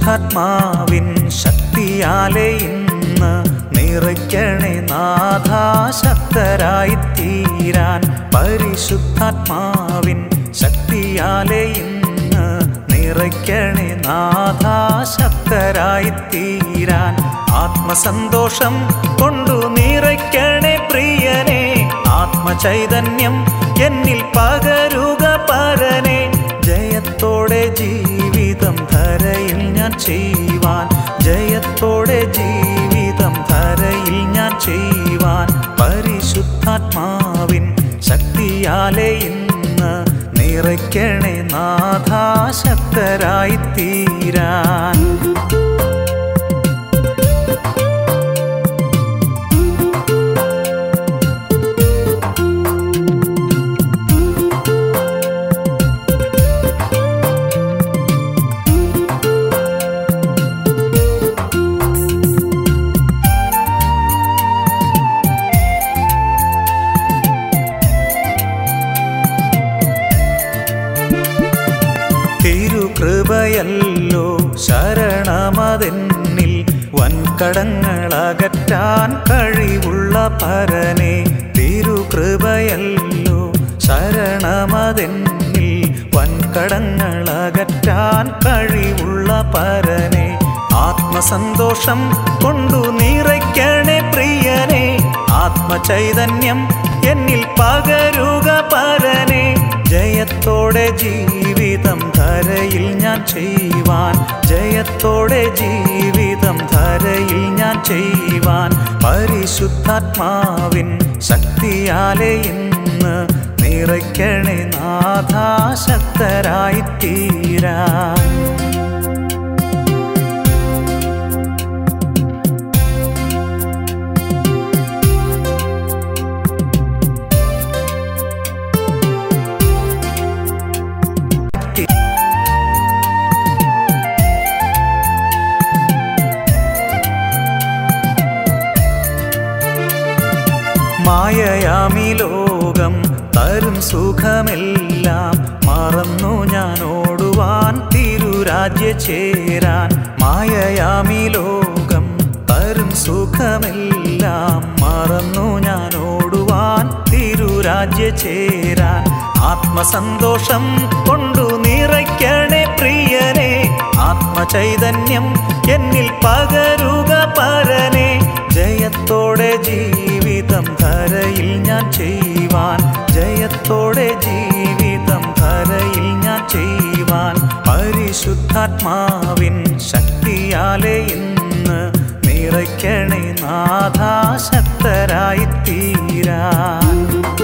പരിശുദ്ധാത്മാവിൻ ശക്തിയാലെ ഇന്ന് നിറയ്ക്കണേ നാഥാശക്തരായി തീരാൻ പരിശുദ്ധാത്മാവിൻ ശക്തിയാലെ ഇന്ന് നിറയ്ക്കണേ നാഥാശക്തരായി തീരാൻ ആത്മസന്തോഷം കൊണ്ടു നിറയ്ക്കണേ പ്രിയനെ ആത്മചൈതന്യം എന്നിൽ പകരുക പരനെ ജയത്തോടെ ജീവിതം ധരയിൽ ഞാൻ ചെയ്യുവാൻ ജയത്തോടെ ജീവിതം ധരയിൽ ഞാൻ ചെയ്യുവാൻ പരിശുദ്ധാത്മാവിൻ ശക്തിയാലെ ഇന്ന് നിറയ്ക്കണേ നാഥാശക്തരായി തീരാൻ തിരുകൃപയല്ലോ ശരണമതെന്നിൽ വൻകടങ്ങളകറ്റാൻ കഴിവുള്ള പരനെ തിരുകൃപയല്ലോ ശരണമതെന്നിൽ വൻകടങ്ങളകറ്റാൻ കഴിവുള്ള പരനെ ആത്മസന്തോഷം കൊണ്ടു നിറയ്ക്കണേ പ്രിയനെ ആത്മചൈതന്യം എന്നിൽ പകരുക പരനെ ജയത്തോടെ ജീവിതം ധരയിൽ ഞാൻ ചെയ്യുവാൻ ജയത്തോടെ ജീവിതം ധരയിൽ ഞാൻ ചെയ്യുവാൻ പരിശുദ്ധാത്മാവിൻ ശക്തിയാലെ ഇന്ന് നിറയ്ക്കണേ നാഥാശക്തരായി തീരാൻ മായയാമി ലോകം തരും സുഖമെല്ലാം മറന്നു ഞാൻ ഓടുവാൻ തിരുരാജ്യ ചേരാൻ മായയാമി ലോകം തരും സുഖമെല്ലാം മറന്നു ഞാൻ ഓടുവാൻ തിരുരാജ്യ ചേരാൻ ആത്മസന്തോഷം കൊണ്ടു നിറയ്ക്കണേ പ്രിയനെ ആത്മചൈതന്യം എന്നിൽ പകരുക പരനെ ജയത്തോടെ ജീവിതം ധരയിൽ ഞാൻ ചെയ്യുവാൻ ജയത്തോടെ ജീവിതം ധരയിൽ ഞാൻ ചെയ്യുവാൻ പരിശുദ്ധാത്മാവിൻ ശക്തിയാലെ ഇന്ന് നിറയ്ക്കണേ നാഥാശക്തരായി തീരാൻ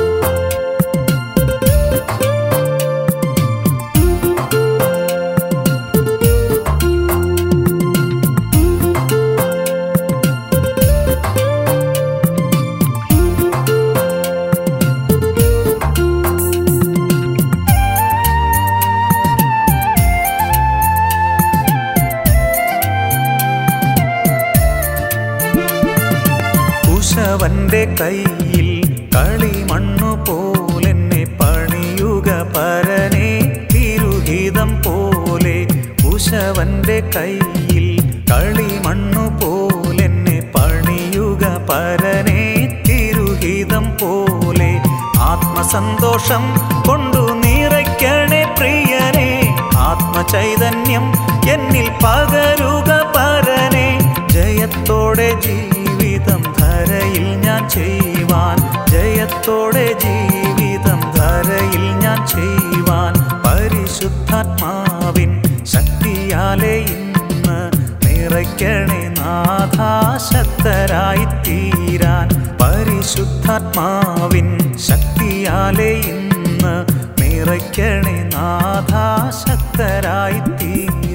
കുശവന്റെ കയ്യിൽ കളിമണ്ണു പോലെന്നെ പണിയുക പരനെ തിരുഹിതം പോലെ കുശവന്റെ കയ്യിൽ കളിമണ്ണു പോലെന്നെ പണിയുക പരനെ തിരുഹിതം പോലെ ആത്മസന്തോഷം കൊണ്ടു നിറയ്ക്കണേ പ്രിയനെ ആത്മചൈതന്യം എന്നിൽ പകരുക പരനെ ജയത്തോടെ ജീവിതം ധരയിൽ ഞാൻ ചെയ്യുവാൻ ജയത്തോടെ ജീവിതം ധരയിൽ ഞാൻ ചെയ്യുവാൻ പരിശുദ്ധാത്മാവിൻ ശക്തിയാലെ ഇന്ന് നിറയ്ക്കണേ നാഥാശക്തരായി തീരാൻ പരിശുദ്ധാത്മാവിൻ ശക്തിയാലെ ഇന്ന് നിറയ്ക്കണേ നാഥാശക്തരായി തീരാൻ